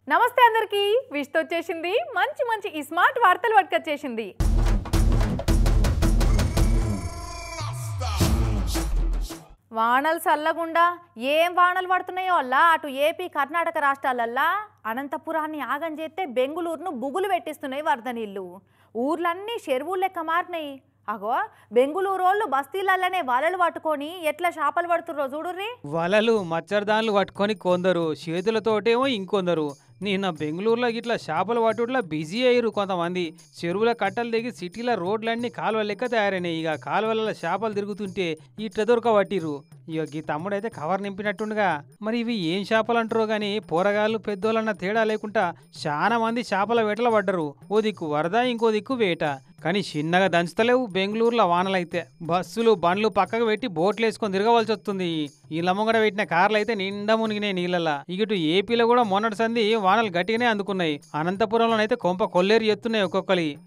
నమస్తే అందరికి విష్తో వచ్చేసింది మంచి మంచి ఈ స్మార్ట్ వార్తలు పట్టుకొచ్చేసింది వానలు చల్లగుండా ఏం వానలు పడుతున్నాయో అల్లా అటు ఏపీ కర్ణాటక రాష్ట్రాలల్లా అనంతపురాన్ని ఆగం చేస్తే బెంగుళూరును బుగులు పెట్టిస్తున్నాయి వరద నీళ్ళు ఊర్లన్నీ చెరువులు లెక్క మారినాయి అగో బెంగుళూరు వాళ్ళు బస్తీలల్లనే వలలు పట్టుకొని ఎట్లా చేపలు పడుతుర్రో చూడుర్రి వలలు మచ్చరదాన్లు పట్టుకొని కొందరు చేతులతోటేమో ఇంకొందరు నిన్న బెంగళూరులో ఇట్లా చేపలు పట్టుట్లా బిజీ అయ్యారు కొంతమంది చెరువుల కట్టలు దిగి సిటీల రోడ్లన్నీ కాలువ లెక్క తయారైనాయి ఇక కాలువల చేపలు తిరుగుతుంటే ఇట్లా దొరకబట్టిరు ఇక ఈ తమ్ముడైతే కవర్ నింపినట్టుండగా మరి ఇవి ఏం చేపలు అంటారో గాని పోరగాళ్ళు పెద్దోళ్ళన్న తేడా లేకుండా చాలా మంది చేపల వేటలో పడ్డరు ఓ దిక్కు వరద ఇంకో దిక్కు వేట కానీ చిన్నగా దంచుతలేవు బెంగళూరులో వానలైతే బస్సులు బండ్లు పక్కకు పెట్టి బోట్లు వేసుకొని తిరగవలసి వస్తుంది ఈ లమ్మగడ పెట్టిన కార్లు అయితే నిండా మునిగినాయి నీళ్ళలా ఇటు ఏపీలో కూడా మొన్నటి సంది వానలు గట్టిగానే అందుకున్నాయి అనంతపురంలోనైతే కొంప కొల్లేరు ఎత్తున్నాయి ఒక్కొక్కరి